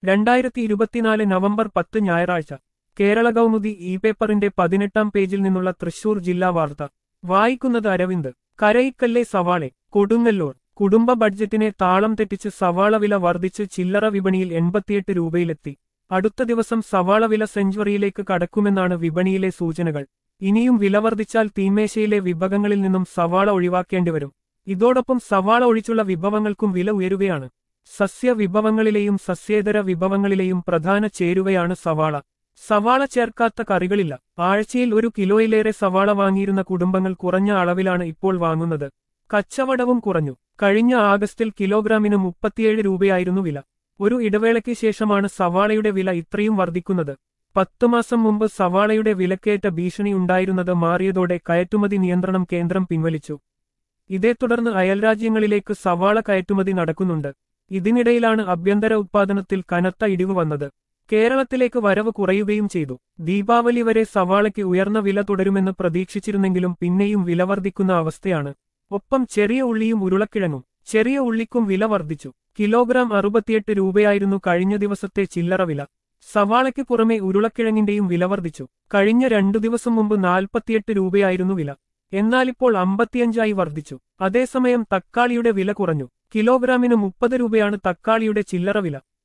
രണ്ടായിരത്തി ഇരുപത്തിനാല് നവംബർ പത്ത് ഞായറാഴ്ച കേരള കൗമുദി ഇ പേപ്പറിന്റെ പതിനെട്ടാം പേജിൽ നിന്നുള്ള തൃശൂർ ജില്ലാ വാർത്ത വായിക്കുന്നത് അരവിന്ദ് കരയിക്കല്ലെ സവാളെ കൊടുങ്ങല്ലൂർ കുടുംബ ബഡ്ജറ്റിനെ താളം തെറ്റിച്ച് സവാള വില വർദ്ധിച്ച് ചില്ലറ വിപണിയിൽ എൺപത്തിയെട്ട് രൂപയിലെത്തി അടുത്ത ദിവസം സവാള വില സെഞ്ചുറിയിലേക്ക് കടക്കുമെന്നാണ് വിപണിയിലെ സൂചനകൾ ഇനിയും വില വർദ്ധിച്ചാൽ തീന്മേശയിലെ വിഭവങ്ങളിൽ നിന്നും സവാള ഒഴിവാക്കേണ്ടിവരും ഇതോടൊപ്പം സവാള ഒഴിച്ചുള്ള വിഭവങ്ങൾക്കും വില ഉയരുകയാണ് സസ്യ വിഭവങ്ങളിലെയും സസ്യേതര വിഭവങ്ങളിലെയും പ്രധാന ചേരുവയാണ് സവാള സവാള ചേർക്കാത്ത കറികളില്ല ആഴ്ചയിൽ ഒരു കിലോയിലേറെ സവാള വാങ്ങിയിരുന്ന കുടുംബങ്ങൾ കുറഞ്ഞ അളവിലാണ് ഇപ്പോൾ വാങ്ങുന്നത് കച്ചവടവും കുറഞ്ഞു കഴിഞ്ഞ ആഗസ്റ്റിൽ കിലോഗ്രാമിന് മുപ്പത്തിയേഴ് രൂപയായിരുന്നു വില ഒരു ഇടവേളയ്ക്ക് ശേഷമാണ് സവാളയുടെ വില ഇത്രയും വർദ്ധിക്കുന്നത് പത്തു മാസം മുമ്പ് സവാളയുടെ വിലക്കയറ്റ ഭീഷണി ഉണ്ടായിരുന്നത് മാറിയതോടെ കയറ്റുമതി നിയന്ത്രണം കേന്ദ്രം പിൻവലിച്ചു ഇതേ തുടർന്ന് അയൽരാജ്യങ്ങളിലേക്ക് സവാള കയറ്റുമതി നടക്കുന്നുണ്ട് ഇതിനിടയിലാണ് ആഭ്യന്തര ഉത്പാദനത്തിൽ കനത്ത ഇടിവ് വന്നത് കേരളത്തിലേക്ക് വരവ് കുറയുകയും ചെയ്തു ദീപാവലി വരെ സവാളയ്ക്ക് ഉയർന്ന വില തുടരുമെന്ന് പ്രതീക്ഷിച്ചിരുന്നെങ്കിലും പിന്നെയും വില വർദ്ധിക്കുന്ന അവസ്ഥയാണ് ഒപ്പം ചെറിയ ഉള്ളിയും ഉരുളക്കിഴങ്ങും ചെറിയ ഉള്ളിക്കും വില വർദ്ധിച്ചു കിലോഗ്രാം അറുപത്തിയെട്ട് രൂപയായിരുന്നു കഴിഞ്ഞ ദിവസത്തെ ചില്ലറ വില സവാളയ്ക്ക് പുറമെ ഉരുളക്കിഴങ്ങിന്റെയും വില വർദ്ധിച്ചു കഴിഞ്ഞ രണ്ടു ദിവസം മുമ്പ് നാൽപ്പത്തിയെട്ട് രൂപയായിരുന്നു വില എന്നാലിപ്പോൾ അമ്പത്തിയഞ്ചായി വർദ്ധിച്ചു അതേസമയം തക്കാളിയുടെ വില കുറഞ്ഞു കിലോഗ്രാമിന് മുപ്പത് രൂപയാണ് തക്കാളിയുടെ ചില്ലറ വില